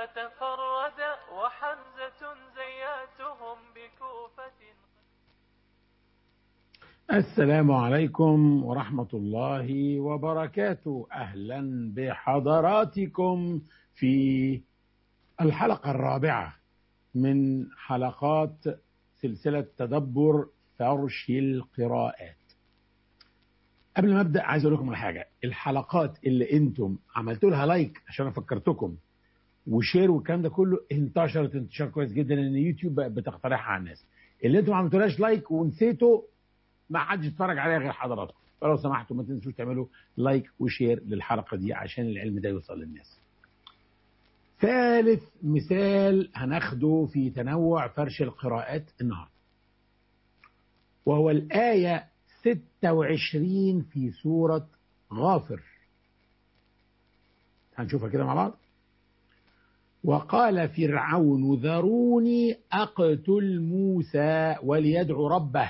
تفرد وحمزة زياتهم بكوفة السلام عليكم ورحمة الله وبركاته أهلا بحضراتكم في الحلقة الرابعة من حلقات سلسلة تدبر فرش القراءات قبل ما ابدا عايز اقول لكم على حاجه الحلقات اللي انتم عملتوا لها لايك عشان افكرتكم وشير والكلام ده كله انتشرت انتشار كويس جدا ان يوتيوب بقى بتقترحها على الناس اللي انتم ما عملتولهاش لايك ونسيتوا ما حدش يتفرج عليها غير حضراتكم فلو سمحتوا ما تنسوش تعملوا لايك وشير للحلقه دي عشان العلم ده يوصل للناس ثالث مثال هناخده في تنوع فرش القراءات النهارده وهو الآية 26 في سورة غافر هنشوفها كده مع بعض وقال فرعون ذروني أقتل موسى وليدعو ربه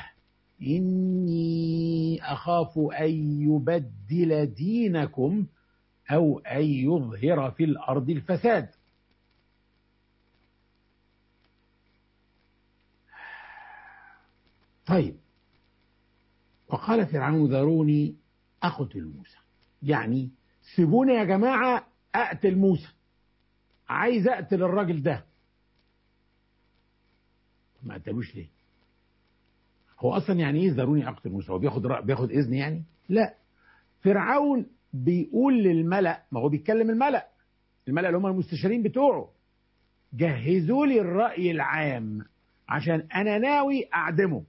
إني أخاف أن يبدل دينكم أو أن يظهر في الأرض الفساد طيب وقال فرعون ذروني أقتل موسى يعني سيبوني يا جماعة أقتل موسى عايز أقتل الراجل ده ما قتلوش ليه هو أصلا يعني إيه ذروني أقتل موسى هو بياخد رأ... بياخد إذن يعني لا فرعون بيقول للملأ ما هو بيتكلم الملأ الملأ اللي هم المستشارين بتوعه جهزوا لي الرأي العام عشان أنا ناوي أعدمه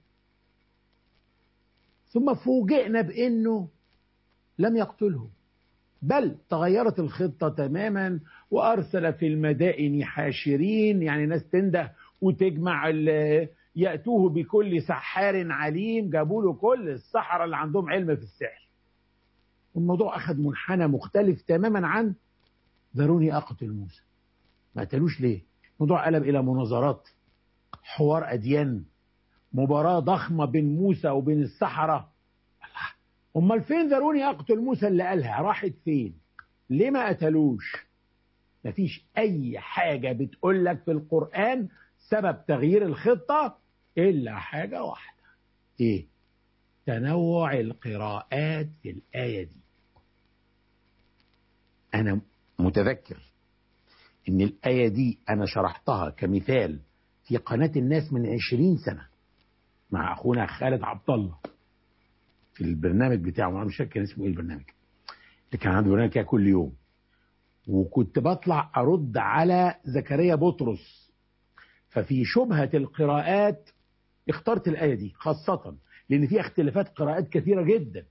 ثم فوجئنا بانه لم يقتله بل تغيرت الخطه تماما وارسل في المدائن حاشرين يعني ناس تنده وتجمع ياتوه بكل سحار عليم جابوا له كل السحره اللي عندهم علم في السحر والموضوع اخذ منحنى مختلف تماما عن ذروني اقتل موسى ما قتلوش ليه الموضوع قلب الى مناظرات حوار اديان مباراة ضخمة بين موسى وبين السحرة الله أمال فين ذروني أقتل موسى اللي قالها راحت فين ليه ما قتلوش مفيش أي حاجة بتقول لك في القرآن سبب تغيير الخطة إلا حاجة واحدة إيه تنوع القراءات في الآية دي أنا متذكر إن الآية دي أنا شرحتها كمثال في قناة الناس من عشرين سنة مع اخونا خالد عبد الله في البرنامج بتاعه انا مش فاكر كان اسمه ايه البرنامج اللي كان عنده برنامج كده كل يوم وكنت بطلع ارد على زكريا بطرس ففي شبهه القراءات اخترت الايه دي خاصه لان فيها اختلافات قراءات كثيره جدا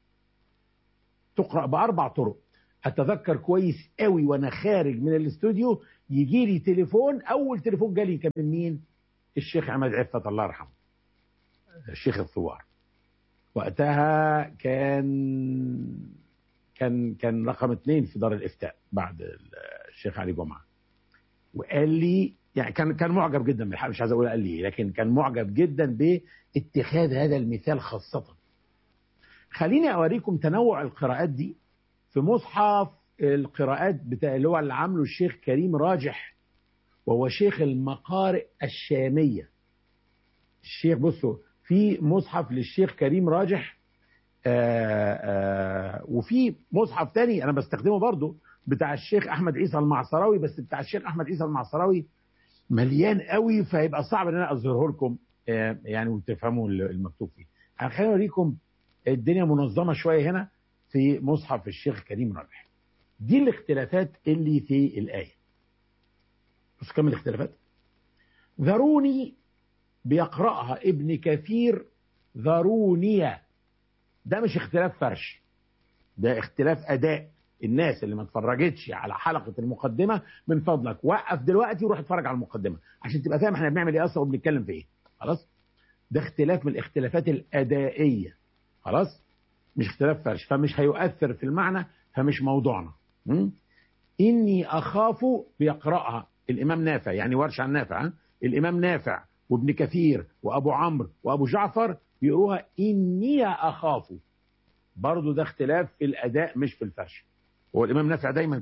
تقرا باربع طرق اتذكر كويس قوي وانا خارج من الاستوديو يجي لي تليفون اول تليفون جالي كان من مين الشيخ عماد عفت الله يرحمه الشيخ الثوار وقتها كان كان كان رقم اثنين في دار الافتاء بعد الشيخ علي جمعه وقال لي يعني كان كان معجب جدا بالحق مش عايز اقول قال لي لكن كان معجب جدا باتخاذ هذا المثال خاصه خليني اوريكم تنوع القراءات دي في مصحف القراءات بتاع اللي هو اللي عامله الشيخ كريم راجح وهو شيخ المقارئ الشاميه الشيخ بصوا في مصحف للشيخ كريم راجح آآ آآ وفي مصحف تاني انا بستخدمه برضو بتاع الشيخ احمد عيسى المعصراوي بس بتاع الشيخ احمد عيسى المعصراوي مليان قوي فهيبقى صعب ان انا اظهره لكم يعني وتفهموا المكتوب فيه خليني اوريكم الدنيا منظمه شويه هنا في مصحف الشيخ كريم راجح دي الاختلافات اللي في الايه بص كم الاختلافات ذروني بيقرأها ابن كثير ذرونية ده مش اختلاف فرش ده اختلاف أداء الناس اللي ما اتفرجتش على حلقة المقدمة من فضلك وقف دلوقتي وروح اتفرج على المقدمة عشان تبقى فاهم احنا بنعمل ايه اصلا وبنتكلم في ايه خلاص ده اختلاف من الاختلافات الأدائية خلاص مش اختلاف فرش فمش هيؤثر في المعنى فمش موضوعنا م? إني أخاف بيقرأها الإمام نافع يعني ورش عن نافع ها؟ الإمام نافع وابن كثير وأبو عمرو وأبو جعفر بيقروها إني أخاف برضو ده اختلاف في الأداء مش في الفرش هو الإمام نافع دايما كده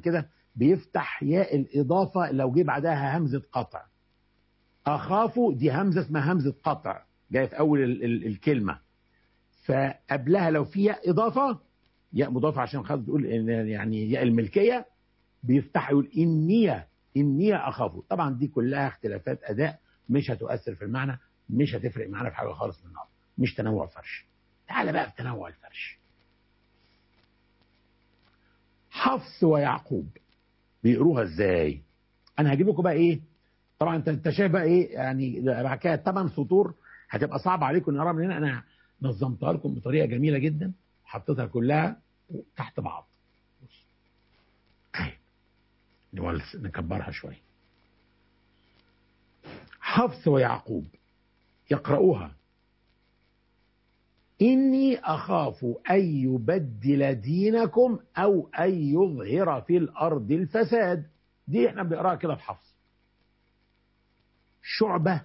بيفتح ياء الإضافة لو جه بعدها همزة قطع أخاف دي همزة اسمها همزة قطع جاية في أول ال ال الكلمة فقبلها لو في ياء إضافة ياء مضافة عشان خاطر تقول إن يعني ياء الملكية بيفتح يقول إني إني أخاف طبعا دي كلها اختلافات أداء مش هتؤثر في المعنى مش هتفرق معانا في حاجة خالص من النهارده مش تنوع فرش تعال بقى في تنوع الفرش حفص ويعقوب بيقروها ازاي انا هجيب لكم بقى ايه طبعا انت انت شايف بقى ايه يعني بعد كده ثمان سطور هتبقى صعب عليكم نقراها من هنا انا نظمتها لكم بطريقه جميله جدا حطيتها كلها تحت بعض بص اهي نولس- نكبرها شويه حفص ويعقوب يقرؤوها إني أخاف أن يبدل دينكم أو أن يظهر في الأرض الفساد دي احنا بنقراها كده في حفص شعبة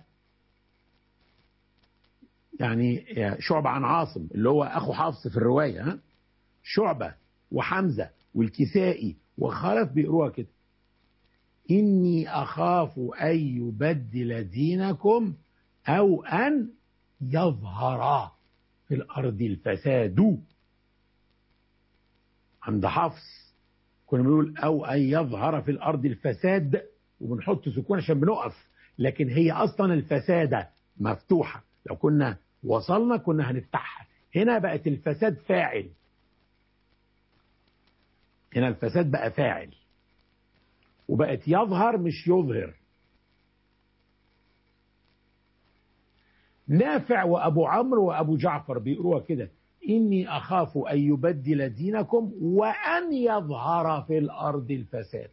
يعني شعبة عن عاصم اللي هو أخو حفص في الرواية ها؟ شعبة وحمزة والكسائي وخلف بيقروها كده إني أخاف أن يبدل دينكم أو أن يظهر في الأرض الفساد عند حفص كنا بنقول أو أن يظهر في الأرض الفساد وبنحط سكون عشان بنقف لكن هي أصلا الفسادة مفتوحة لو كنا وصلنا كنا هنفتحها هنا بقت الفساد فاعل هنا الفساد بقى فاعل وبقت يظهر مش يظهر نافع وابو عمرو وابو جعفر بيقروها كده اني اخاف ان يبدل دينكم وان يظهر في الارض الفساد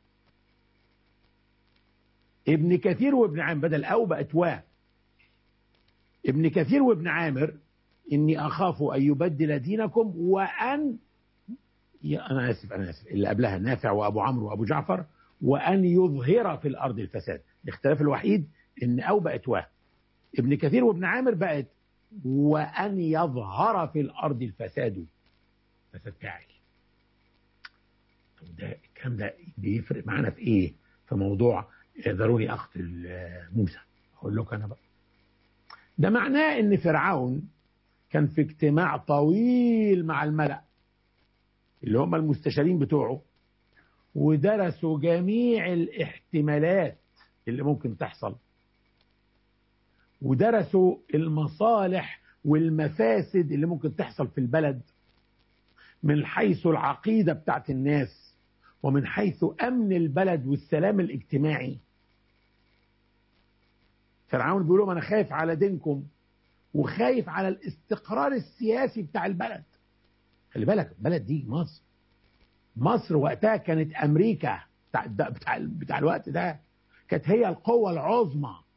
ابن كثير وابن عامر بدل او بقت وا ابن كثير وابن عامر اني اخاف ان يبدل دينكم وان يا انا اسف انا اسف اللي قبلها نافع وابو عمرو وابو جعفر وان يظهر في الارض الفساد الاختلاف الوحيد ان او بقت وا ابن كثير وابن عامر بقت وأن يظهر في الأرض الفساد فساد فاعل طب ده الكلام ده بيفرق معانا في إيه؟ في موضوع ضروري أقتل موسى أقول لك أنا بقى ده معناه إن فرعون كان في اجتماع طويل مع الملأ اللي هم المستشارين بتوعه ودرسوا جميع الاحتمالات اللي ممكن تحصل ودرسوا المصالح والمفاسد اللي ممكن تحصل في البلد من حيث العقيدة بتاعت الناس ومن حيث أمن البلد والسلام الاجتماعي فرعون بيقول لهم أنا خايف على دينكم وخايف على الاستقرار السياسي بتاع البلد خلي بالك البلد دي مصر مصر وقتها كانت أمريكا بتاع, بتاع, بتاع الوقت ده كانت هي القوة العظمى